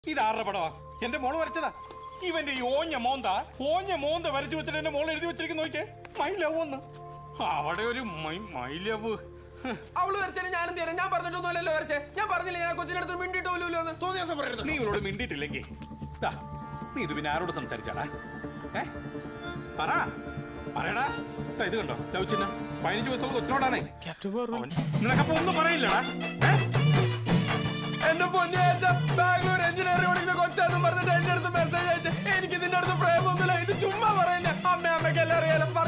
ഇതാരുടെ പടവാ എന്റെ മോള് വരച്ചതാ ഇവന്റെ ഈ ഓഞ്ഞ മോന്ത ഓഞ്ഞ മോന്ത വരച്ചു വെച്ചിട്ട് എന്റെ മോൾ എഴുതി വെച്ചിരിക്കുന്ന നോക്കിയേ മൈ ലവ് ഒന്ന് അവിടെ ഒരു മൈ മൈ ലവ് അവള് വരച്ചേ ഞാൻ എന്ത് ചെയ്യാൻ ഞാൻ പറഞ്ഞിട്ടൊന്നുമല്ലല്ലോ വരച്ചേ ഞാൻ പറഞ്ഞില്ല ഞാൻ കൊച്ചിന്റെ അടുത്ത് മിണ്ടിട്ട് പോലും എന്ന് തോന്നിയ ദിവസം പറയരുത് നീ ഇവളോട് മിണ്ടിയിട്ടില്ലെങ്കിൽ ദാ, നീ ഇത് പിന്നെ ആരോട് സംസാരിച്ചാടാ ഏ പറ പറയടാ ദാ ഇത് കണ്ടോ ലവ് ചിഹ്നം പതിനഞ്ച് ദിവസമുള്ള കൊച്ചിനോടാണേ അവൻ- നിനക്കപ്പോ ഒന്നും പറയില്ലടാ ഏ എന്റെ പൊന്നെ അയച്ച ബാംഗ്ലൂർ എഞ്ചിനീയറിംഗ് പഠിക്കുന്ന കൊച്ചാന്നും പറഞ്ഞിട്ട് എന്റെ അടുത്ത് മെസ്സേജ് അയച്ച് എനിക്ക് ഇതിന്റെ അടുത്ത് പ്രേമൊന്നുമില്ല ഇത് ചുമ്മാ പറയുന്ന അമ്മ അമ്മയ്ക്ക് എല്ലാം അറിയാലോ